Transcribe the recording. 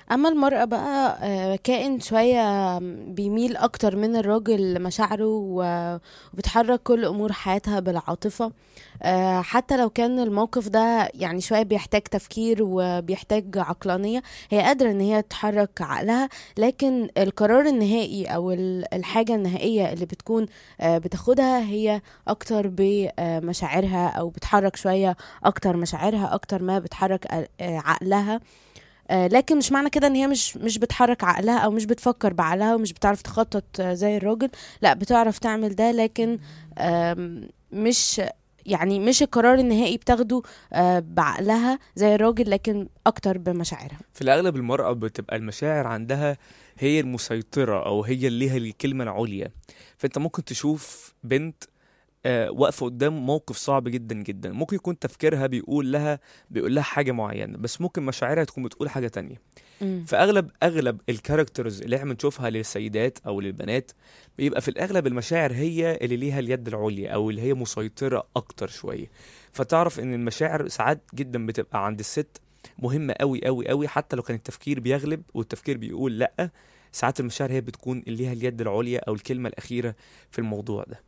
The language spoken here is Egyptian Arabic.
اما المرأة بقى آه، كائن شوية بيميل اكتر من الراجل لمشاعره و- وبتحرك كل امور حياتها بالعاطفة آه، حتى لو كان الموقف ده يعني شوية بيحتاج تفكير وبيحتاج عقلانية هي قادرة ان هي تحرك عقلها لكن القرار النهائي او ال- الحاجة النهائية اللي بتكون آه، بتاخدها هي اكتر بمشاعرها او بتحرك شوية اكتر مشاعرها اكتر ما بتحرك آه، عقلها آه، لكن مش معنى كده ان هي مش مش بتحرك عقلها او مش بتفكر بعقلها ومش بتعرف تخطط آه، زي الراجل لا بتعرف تعمل ده لكن آم، مش يعني مش القرار النهائي بتاخده آه، بعقلها زي الراجل لكن اكتر بمشاعرها في الأغلب المرأة بتبقى المشاعر عندها هي المسيطرة أو هي اللي ليها الكلمة العليا فأنت ممكن تشوف بنت آه، واقفة قدام موقف صعب جدا جدا ممكن يكون تفكيرها بيقول لها بيقول لها حاجة معينة بس ممكن مشاعرها تكون بتقول حاجة تانية مم. فاغلب اغلب الكاركترز اللي احنا بنشوفها للسيدات او للبنات بيبقى في الاغلب المشاعر هي اللي ليها اليد العليا او اللي هي مسيطره اكتر شويه فتعرف ان المشاعر ساعات جدا بتبقى عند الست مهمه قوي قوي قوي حتى لو كان التفكير بيغلب والتفكير بيقول لا ساعات المشاعر هي بتكون اللي ليها اليد العليا او الكلمه الاخيره في الموضوع ده